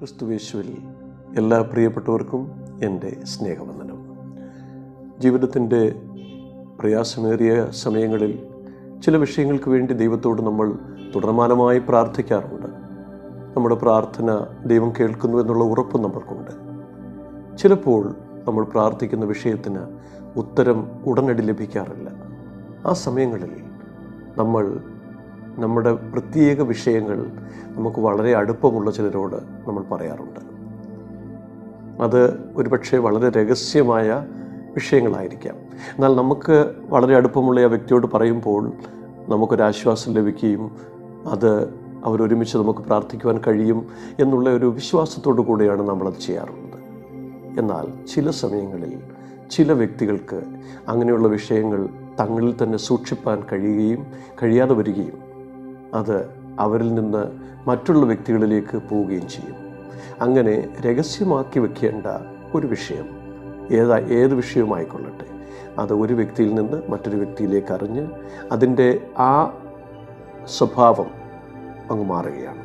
ക്രിസ്തുവേശുവിൽ എല്ലാ പ്രിയപ്പെട്ടവർക്കും എൻ്റെ സ്നേഹവന്ദനം ജീവിതത്തിൻ്റെ പ്രയാസമേറിയ സമയങ്ങളിൽ ചില വിഷയങ്ങൾക്ക് വേണ്ടി ദൈവത്തോട് നമ്മൾ തുടർമാനമായി പ്രാർത്ഥിക്കാറുണ്ട് നമ്മുടെ പ്രാർത്ഥന ദൈവം കേൾക്കുന്നു എന്നുള്ള ഉറപ്പ് നമ്മൾക്കുണ്ട് ചിലപ്പോൾ നമ്മൾ പ്രാർത്ഥിക്കുന്ന വിഷയത്തിന് ഉത്തരം ഉടനടി ലഭിക്കാറില്ല ആ സമയങ്ങളിൽ നമ്മൾ നമ്മുടെ പ്രത്യേക വിഷയങ്ങൾ നമുക്ക് വളരെ അടുപ്പമുള്ള ചിലരോട് നമ്മൾ പറയാറുണ്ട് അത് ഒരുപക്ഷെ വളരെ രഹസ്യമായ വിഷയങ്ങളായിരിക്കാം എന്നാൽ നമുക്ക് വളരെ അടുപ്പമുള്ള ആ വ്യക്തിയോട് പറയുമ്പോൾ നമുക്കൊരാശ്വാസം ലഭിക്കുകയും അത് അവരൊരുമിച്ച് നമുക്ക് പ്രാർത്ഥിക്കുവാൻ കഴിയും എന്നുള്ള ഒരു വിശ്വാസത്തോടു കൂടിയാണ് നമ്മളത് ചെയ്യാറുള്ളത് എന്നാൽ ചില സമയങ്ങളിൽ ചില വ്യക്തികൾക്ക് അങ്ങനെയുള്ള വിഷയങ്ങൾ തങ്ങളിൽ തന്നെ സൂക്ഷിപ്പാൻ കഴിയുകയും കഴിയാതെ വരികയും അത് അവരിൽ നിന്ന് മറ്റുള്ള വ്യക്തികളിലേക്ക് പോവുകയും ചെയ്യും അങ്ങനെ രഹസ്യമാക്കി വെക്കേണ്ട ഒരു വിഷയം ഏതാ ഏത് വിഷയവുമായിക്കൊള്ളട്ടെ അത് ഒരു വ്യക്തിയിൽ നിന്ന് മറ്റൊരു വ്യക്തിയിലേക്ക് അറിഞ്ഞ് അതിൻ്റെ ആ സ്വഭാവം അങ്ങ് മാറുകയാണ്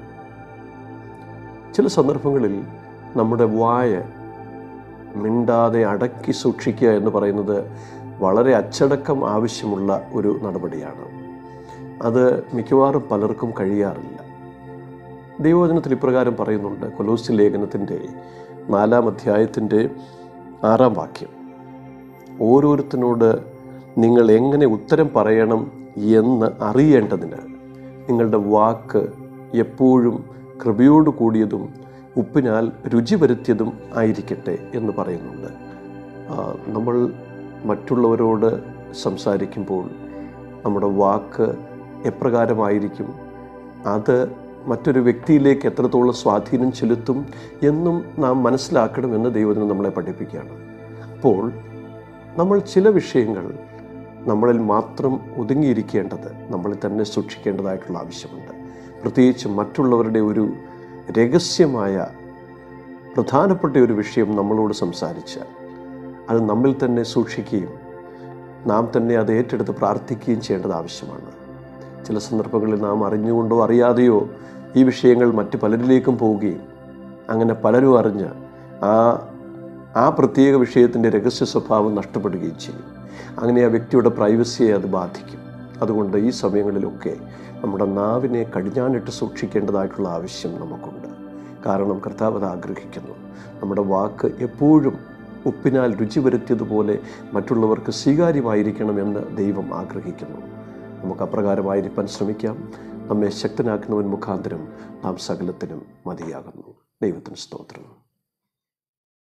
ചില സന്ദർഭങ്ങളിൽ നമ്മുടെ വായ മിണ്ടാതെ അടക്കി സൂക്ഷിക്കുക എന്ന് പറയുന്നത് വളരെ അച്ചടക്കം ആവശ്യമുള്ള ഒരു നടപടിയാണ് അത് മിക്കവാറും പലർക്കും കഴിയാറില്ല ദൈവവചനത്തിൽ ഇപ്രകാരം പറയുന്നുണ്ട് കൊലോസി ലേഖനത്തിൻ്റെ നാലാം അധ്യായത്തിൻ്റെ ആറാം വാക്യം ഓരോരുത്തരോട് നിങ്ങൾ എങ്ങനെ ഉത്തരം പറയണം എന്ന് അറിയേണ്ടതിന് നിങ്ങളുടെ വാക്ക് എപ്പോഴും കൃപയോട് കൂടിയതും ഉപ്പിനാൽ രുചി വരുത്തിയതും ആയിരിക്കട്ടെ എന്ന് പറയുന്നുണ്ട് ആ, നമ്മൾ മറ്റുള്ളവരോട് സംസാരിക്കുമ്പോൾ നമ്മുടെ വാക്ക് എപ്രകാരമായിരിക്കും അത് മറ്റൊരു വ്യക്തിയിലേക്ക് എത്രത്തോളം സ്വാധീനം ചെലുത്തും എന്നും നാം മനസ്സിലാക്കണമെന്ന് ദൈവത്തിന് നമ്മളെ പഠിപ്പിക്കുകയാണ് അപ്പോൾ നമ്മൾ ചില വിഷയങ്ങൾ നമ്മളിൽ മാത്രം ഒതുങ്ങിയിരിക്കേണ്ടത് നമ്മളിൽ തന്നെ സൂക്ഷിക്കേണ്ടതായിട്ടുള്ള ആവശ്യമുണ്ട് പ്രത്യേകിച്ച് മറ്റുള്ളവരുടെ ഒരു രഹസ്യമായ പ്രധാനപ്പെട്ട ഒരു വിഷയം നമ്മളോട് സംസാരിച്ചാൽ അത് നമ്മിൽ തന്നെ സൂക്ഷിക്കുകയും നാം തന്നെ അത് ഏറ്റെടുത്ത് പ്രാർത്ഥിക്കുകയും ചെയ്യേണ്ടത് ആവശ്യമാണ് ചില സന്ദർഭങ്ങളിൽ നാം അറിഞ്ഞുകൊണ്ടോ അറിയാതെയോ ഈ വിഷയങ്ങൾ മറ്റ് പലരിലേക്കും പോവുകയും അങ്ങനെ പലരും അറിഞ്ഞ് ആ ആ പ്രത്യേക വിഷയത്തിൻ്റെ രഹസ്യ സ്വഭാവം നഷ്ടപ്പെടുകയും ചെയ്യും അങ്ങനെ ആ വ്യക്തിയുടെ പ്രൈവസിയെ അത് ബാധിക്കും അതുകൊണ്ട് ഈ സമയങ്ങളിലൊക്കെ നമ്മുടെ നാവിനെ കടിഞ്ഞാണിട്ട് സൂക്ഷിക്കേണ്ടതായിട്ടുള്ള ആവശ്യം നമുക്കുണ്ട് കാരണം കർത്താവ് അത് ആഗ്രഹിക്കുന്നു നമ്മുടെ വാക്ക് എപ്പോഴും ഉപ്പിനാൽ രുചി വരുത്തിയതുപോലെ മറ്റുള്ളവർക്ക് സ്വീകാര്യമായിരിക്കണമെന്ന് ദൈവം ആഗ്രഹിക്കുന്നു നമുക്ക് അപ്രകാരമായിരിക്കാൻ ശ്രമിക്കാം നമ്മെ ശക്തനാക്കുന്നവൻ മുഖാന്തരം നാം സകലത്തിനും മതിയാകുന്നു ദൈവത്തിന് സ്തോത്രം